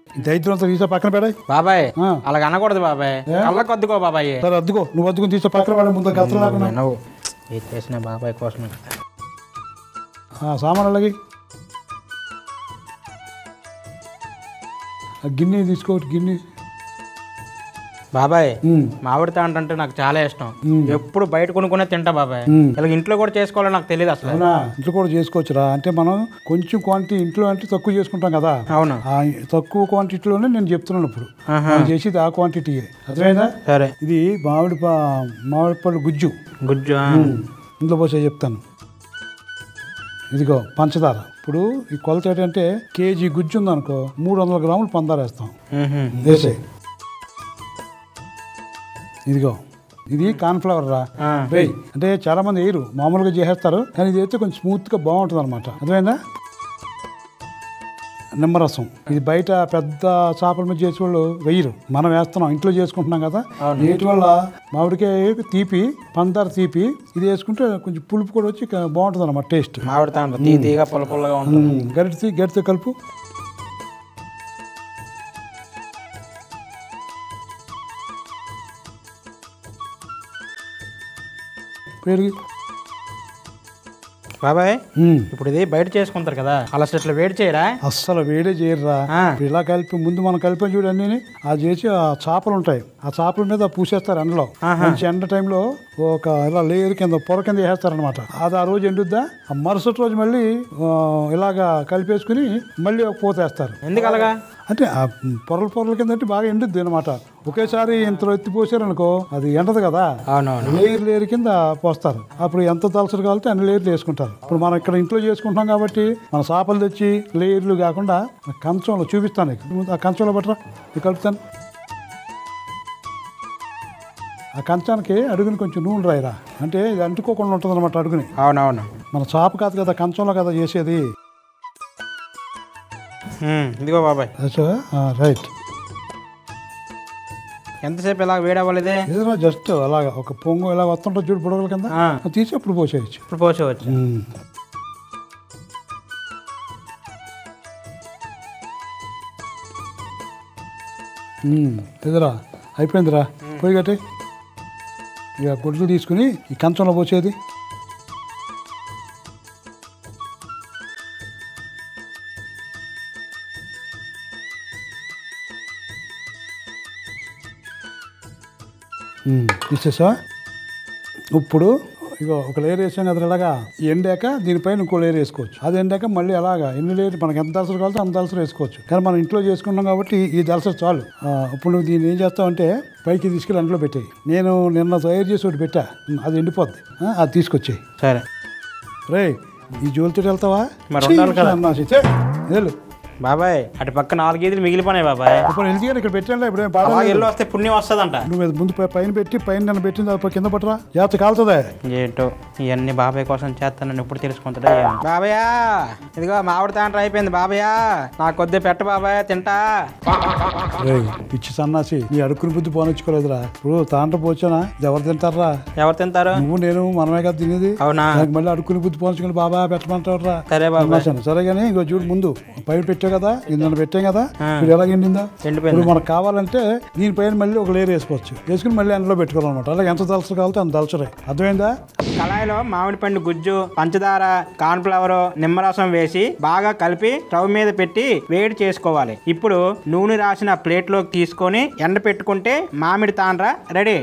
ఈ దరిద్రం అంతా తీసే పక్కన పెడాయి బాబాయ్ ఆ. అలాగ అనకూడదు బాబాయ్ కళ్ళకు అద్దుకో బాబాయ్ సరే అద్దుకో నువ్వు అద్దుకుని తీసే పక్కన పెడ ముందు గతలు లేకుండా నువ్వు ఇది చేసిన బాబాయ్ కోసమే కదా ఆ, సామాన్ అలాగే ఆ గిన్నె తీసుకో గిన్నె బాబాయ్ ఉమ్. మామిడి తాండ్ర అంటే నాకు చాలా ఇష్టం ఎప్పుడు బయట కొనుక్కునే తింటా బాబాయ్ ఇలా ఇంట్లో కూడా చేసుకోవాలో నాకు తెలియదు అసలు అవునా ఇంట్లో కూడా చేసుకోవచ్చురా అంటే మనం కొంచెం క్వాంటిటీ ఇంట్లో అంటే తక్కువ చేసుకుంటాం కదా అవును ఆ తక్కువ క్వాంటిటీలోనే నేను చెప్తున్నాను ఇప్పుడు ఆహా. మనం చేసేది ఆ క్వాంటిటీ అర్థమైందా సరే ఇది మామిడి ప- మామిడి పళ్ళు గుజ్జు గుజ్జు ఆ. ఇందులో పోసే చెప్తాను ఇదిగో పంచదార ఇప్పుడు ఈ కొలత ఏంటంటే కేజీ గుజ్జు ఉందనుకో మూడు వందల గ్రాములు పందార వేస్తాం మ్హూ. వేసే ఇదిగో ఇది కార్న్ఫ్లవర్ రా ఆ. వేయ్ అంటే చాలా మంది వేయరు మామూలుగా చేసేస్తారు కానీ ఇది అయితే కొంచెం స్మూత్ గా బాగుంటుంది అనమాట అర్థమైందా నిమ్మరసం ఇది బయట పెద్ద చేపల మీద చేసే వాళ్ళు వెయ్యరు మనం వేస్తున్నాం ఇంట్లో చేసుకుంటున్నాం కదా వీటి వల్ల మామిడికాయ తీపి పందార తీపి ఇది వేసుకుంటే కొంచెం పులుపు కూడా వచ్చి బాగుంటుంది అనమాట టేస్ట్ మామిడి తాండ్ర తీ తీగా పుల్ల పుల్లగా ఉంటుంది గరిటి గరిటితో కలుపు పెరిగి బాబాయ్ ఉమ్. ఇప్పుడు ఇది బయట చేసుకుంటారు కదా అలా ఇట్లా వేడి చేయరా అస్సలు వేడే చేయరురా ఆ. ఇప్పుడు ఇలా కలిపి ముందు మనం కలిపాం చూడు అన్నీ అది చేసి ఆ చేపలు ఉంటాయి ఆ చేపల మీద పూసేస్తారు ఎండలో మంచి ఎండ టైంలో ఒక ఇలా లేయర్ కింద పొర కింద వేస్తారనమాట అది ఆ రోజు ఎండుద్దా ఆ మరుసటి రోజు మళ్ళీ ఆ, ఇలాగా కలిపేసుకుని మళ్ళీ ఒక పూత వేస్తారు ఎందుకు అలాగా అంటే ఆ పొరల పొరల కింద అంటే బాగా ఎండుద్ది అనమాట ఒకేసారి ఇంత ఎత్తి పోసారనుకో అది ఎండదు కదా అవునవును లేయర్ లేయర్ కింద పోస్తారు అప్పుడు ఎంత దలసరి కావాలితే అన్ని లేయర్లు వేసుకుంటారు ఇప్పుడు మనం ఇక్కడ ఇంట్లో చేసుకుంటాం కాబట్టి మన చేపలు తెచ్చి లేయర్లు కాకుండా ఆ కంచంలో చూపిస్తాను నీకు. ముందు ఆ కంచంలో పట్టరా ఇది కలుపుతాను ఆ కంచానికి అడుగుని కొంచెం నూనె రాయిరా అంటే ఇది అంటుకోకుండా ఉంటుంది అనమాట అడుగుని అవునవును మన చేప కాదు కదా కంచంలో కదా చేసేది మ్, ఇదిగో బాబాయ్ రైట్ ఎంతసేపు ఇలా వేడి అవ్వలేదే ఏదైనా జస్ట్ అలాగా ఒక పొంగు ఇలా వస్తుంటుంది చూడు బుడగల కింద ఆ, అది తీసి అప్పుడు పోసేయచ్చు ఇప్పుడు పోసేవచ్చు ఉమ్. ఉమ్, ఇదిరా అయిపోయిందిరా పోయి గట్టి ఇక గుడ్లు తీసుకుని ఈ కంచంలో పోసేది ఉమ్, తీసేసా ఇప్పుడు ఇగో ఒక లేయర్ వేసాం కదా ఇలాగా ఎండాక దీనిపైన ఇంకో లేయర్ వేసుకోవచ్చు అది ఎండాక మళ్ళీ అలాగా ఎన్ని లేయర్ మనకి ఎంత దలసరి కావాలో అంత దలసరి వేసుకోవచ్చు కానీ మనం ఇంట్లో చేసుకున్నాం కాబట్టి ఈ దలసరి చాలు ఆ, ఇప్పుడు నువ్వు దీన్ని ఏం చేస్తావంటే పైకి తీసుకెళ్ళి అందులో పెట్టేయి నేను నిన్న తయారు చేసి ఒకటి పెట్టా అది ఎండిపోద్ది ఆ, అది తీసుకొచ్చేయి సరే రే ఈ జోలితో వెళ్తావా మరి ఉండాలి కదా. అన్నాసి, ఛే, వెళ్ళు బాబాయ్ అటు పక్క నాలుగు గీతలు మిగిలిపోయినాయి బాబాయ్ ఇప్పుడు వెళ్తే ఇక్కడ పెట్టాను ఇప్పుడు ఏం బాధ అలాగే లేదు. ఎల్లు వస్తే పుణ్యం వస్తుందంట నువ్వు ఇది ముందు పై- పైన పెట్టి పైన నన్ను పెట్టింది అది కింద పట్టరా జాగ్రత్త కాలుతుందా ఏంటో ఇవన్నీ బాబాయ్ కోసం చేస్తానని ఎప్పుడు తెలుసుకుంటాడా ఏమో. బాబాయా ఇదిగో మామిడి తాండ్ర అయిపోయింది బాబాయా నాకు కొద్ది పెట్ట బాబాయ్ తింటా రేయ్, పిచ్చి సన్నాసి నీ అడుక్కుని బుద్ధి పోనిచ్చుకోలేదురా ఇప్పుడు తాండ్ర పోచానా ఇది ఎవరు తింటారా ఎవరు తింటారు నువ్వు నేను మనమే కదా తినేది అవునా నాకు మళ్ళీ అడుక్కుని బుద్ధి పోనిచ్చుకుని బాబా పెట్టమంటారా సరే బాబాయ్ సరే కానీ ఇంకో చూడు ముందు పైన పెట్టావు కదా ఇది నన్ను పెట్టాం కదా ఆ. ఇప్పుడు ఎలా ఎండిందా ఎండిపోయింది ఇప్పుడు మనకు కావాలంటే దీనిపైన మళ్ళీ ఒక లేయర్ వేసుకోవచ్చు వేసుకుని మళ్ళీ ఎండలో పెట్టుకోవాలన్నమాట అలాగే ఎంత దలసరి కావాలితే అంత దలసరే అర్థమైందా కళాయిలో మామిడి పండు గుజ్జు పంచదార కార్న్ఫ్లవర్ నిమ్మరసం వేసి బాగా కలిపి స్టవ్ మీద పెట్టి వేడి చేసుకోవాలి ఇప్పుడు నూనె రాసిన ప్లేట్లోకి తీసుకొని ఎండ పెట్టుకుంటే మామిడి తాండ్ర రెడీ